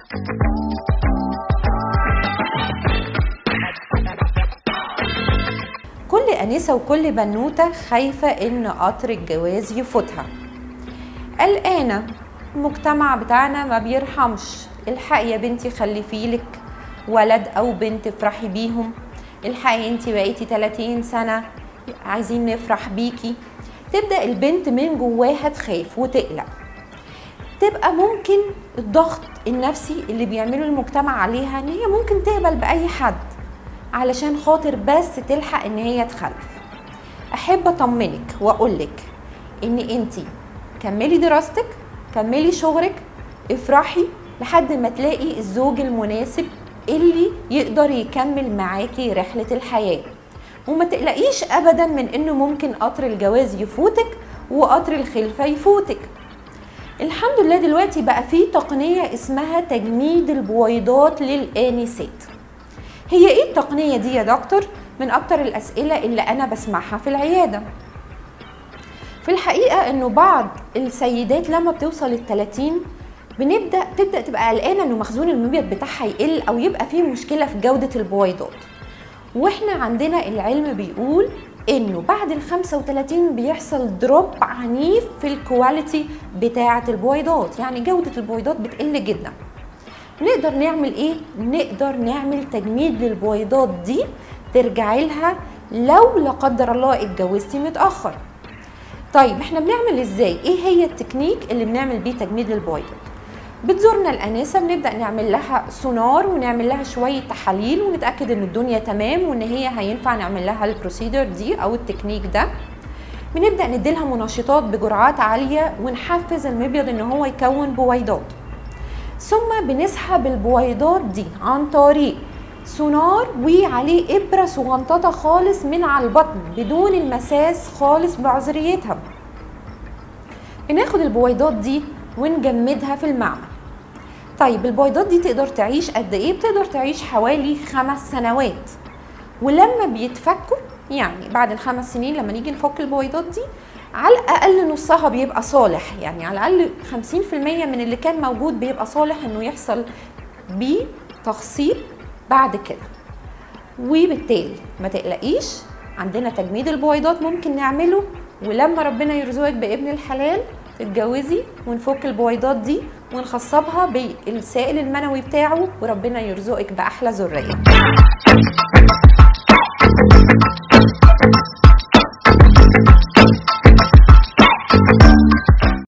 كل أنسة وكل بنوتة خايفة إن قطر الجواز يفوتها قلقانة المجتمع بتاعنا ما بيرحمش الحقي يا بنتي خلفيلك ولد أو بنت افرحي بيهم الحقي انتي بقيتي 30 سنة عايزين نفرح بيكي تبدأ البنت من جواها تخاف وتقلق تبقى ممكن الضغط النفسي اللي بيعمله المجتمع عليها ان هي ممكن تقبل بأي حد علشان خاطر بس تلحق ان هي تخلف احب اطمنك واقولك ان انتي كملي دراستك كملي شغلك افرحي لحد ما تلاقي الزوج المناسب اللي يقدر يكمل معاكي رحلة الحياة وما تقلقيش ابدا من انه ممكن قطر الجواز يفوتك وقطر الخلفة يفوتك الحمد لله دلوقتي بقى في تقنية اسمها تجميد البويضات للآنسات هي ايه التقنية دي يا دكتور؟ من اكتر الاسئلة اللي انا بسمعها في العيادة في الحقيقة انه بعض السيدات لما بتوصل التلاتين بنبدأ تبدأ تبقى قلقانة انه مخزون المبيض بتاعها يقل او يبقى فيه مشكلة في جودة البويضات واحنا عندنا العلم بيقول انه بعد ال 35 بيحصل دروب عنيف في الكواليتي بتاعة البويضات يعني جودة البويضات بتقل جدا نقدر نعمل ايه نقدر نعمل تجميد للبويضات دي ترجعي لها لو لا قدر الله اتجوزتي متاخر طيب احنا بنعمل ازاي ايه هي التكنيك اللي بنعمل بيه تجميد للبويضات بتزورنا الانسه بنبدا نعمل لها سونار ونعمل لها شويه تحاليل ونتاكد ان الدنيا تمام وان هي هينفع نعمل لها البروسيدر دي او التكنيك ده بنبدا نديلها منشطات بجرعات عاليه ونحفز المبيض ان هو يكون بويضات ثم بنسحب البويضات دي عن طريق سونار وعليه ابره صغنططه خالص من على البطن بدون المساس خالص بعذريتها بناخد البويضات دي ونجمدها في المعمل طيب البويضات دي تقدر تعيش قد ايه بتقدر تعيش حوالي خمس سنوات ولما بيتفكوا يعني بعد الخمس سنين لما نيجي نفك البويضات دي على الاقل نصها بيبقى صالح يعني على الاقل 50% من اللي كان موجود بيبقى صالح انه يحصل بيه تخصيب بعد كده وبالتالي ما تقلقيش عندنا تجميد البويضات ممكن نعمله ولما ربنا يرزقك بابن الحلال تتجوزي ونفك البويضات دي ونخصبها بالسائل المنوي بتاعه وربنا يرزقك باحلى ذريه